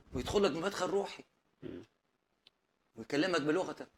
ويدخل لك بمدخل روحي ويكلمك بلغتك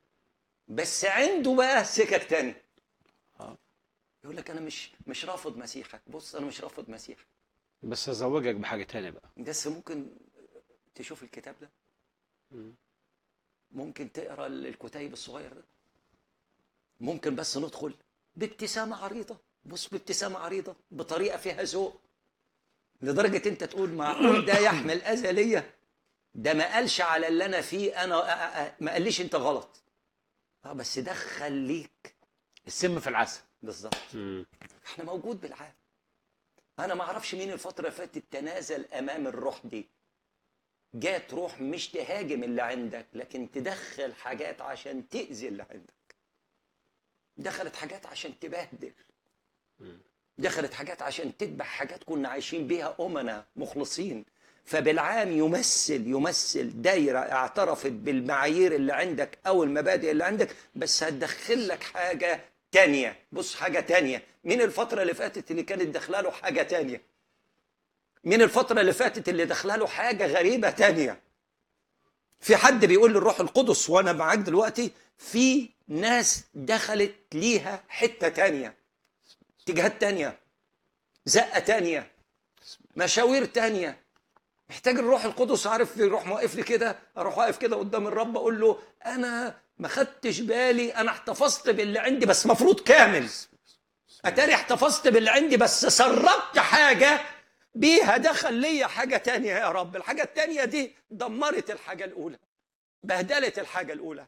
بس عنده بقى سكك تاني آه. يقول لك انا مش مش رافض مسيحك بص انا مش رافض مسيحك بس ازوجك بحاجه تانية بقى بس ممكن تشوف الكتاب ده مم. ممكن تقرا الكتيب الصغير ده ممكن بس ندخل بابتسامه عريضه بص بابتسامه عريضه بطريقه فيها ذوق لدرجه انت تقول معقول ده يحمل اذى ليا ده ما قالش على اللي انا فيه انا أ- أ- أ- ما قاليش انت غلط اه بس دخل ليك السم في العسل بالظبط مم. احنا موجود بالعالم انا ما اعرفش مين الفتره اللي فاتت تنازل امام الروح دي جات روح مش تهاجم اللي عندك لكن تدخل حاجات عشان تاذي اللي عندك دخلت حاجات عشان تبهدل دخلت حاجات عشان تذبح حاجات كنا عايشين بيها امنا مخلصين فبالعام يمثل يمثل دايره اعترفت بالمعايير اللي عندك او المبادئ اللي عندك بس هتدخل لك حاجه تانية بص حاجه تانية مين الفتره اللي فاتت اللي كانت داخله له حاجه تانية مين الفتره اللي فاتت اللي داخله له حاجه غريبه تانية في حد بيقول للروح القدس وانا معاك دلوقتي في ناس دخلت ليها حته تانية اتجاهات تانية زقه تانية مشاوير تانية محتاج الروح القدس عارف يروح موقف لي كده اروح واقف كده قدام الرب اقول له انا ما خدتش بالي انا احتفظت باللي عندي بس مفروض كامل اتاري احتفظت باللي عندي بس سربت حاجه بيها دخل ليا حاجه تانية يا رب الحاجه التانية دي دمرت الحاجه الاولى بهدلت الحاجه الاولى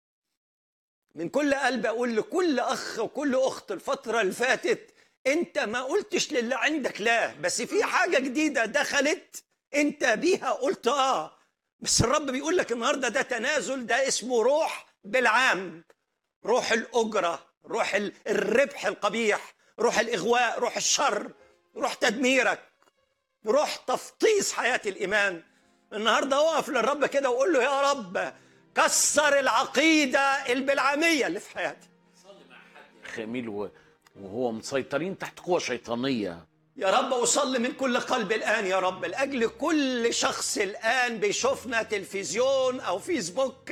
من كل قلب اقول لكل اخ وكل اخت الفتره اللي فاتت انت ما قلتش للي عندك لا بس في حاجه جديده دخلت انت بيها قلت اه بس الرب بيقول لك النهارده ده تنازل ده اسمه روح بالعام روح الاجره روح ال- الربح القبيح روح الاغواء روح الشر روح تدميرك روح تفطيس حياه الايمان النهارده اقف للرب كده وقول له يا رب كسر العقيده البلعاميه اللي في حياتي خميل و- وهو مسيطرين تحت قوة شيطانية يا رب أصلي من كل قلب الآن يا رب لأجل كل شخص الآن بيشوفنا تلفزيون أو فيسبوك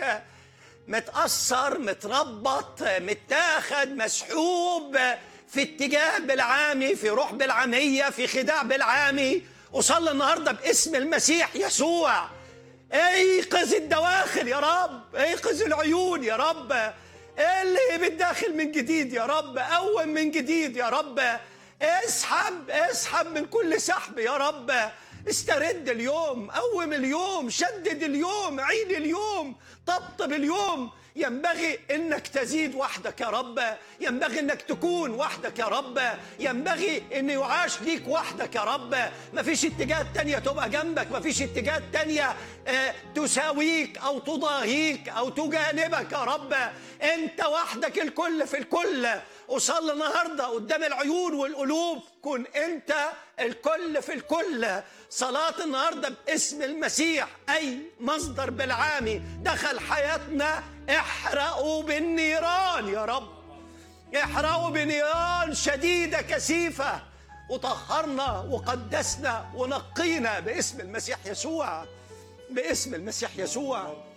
متأثر متربط متاخد مسحوب في اتجاه بالعامي في روح بالعامية في خداع بالعامي أصلي النهاردة باسم المسيح يسوع ايقظ الدواخل يا رب ايقظ العيون يا رب اللي بالداخل من جديد يا رب قوم من جديد يا رب اسحب اسحب من كل سحب يا رب استرد اليوم قوم اليوم شدد اليوم عيد اليوم طبطب اليوم ينبغي انك تزيد وحدك يا رب ينبغي انك تكون وحدك يا رب ينبغي ان يعاش ليك وحدك يا رب مفيش اتجاهات تانية تبقى جنبك مفيش اتجاهات تانية آه، تساويك او تضاهيك او تجانبك يا رب انت وحدك الكل في الكل وصل النهارده قدام العيون والقلوب كن انت الكل في الكل صلاة النهارده باسم المسيح اي مصدر بالعامي دخل حياتنا احرقوا بالنيران يا رب احرقوا بنيران شديدة كثيفة وطهرنا وقدسنا ونقينا باسم المسيح يسوع باسم المسيح يسوع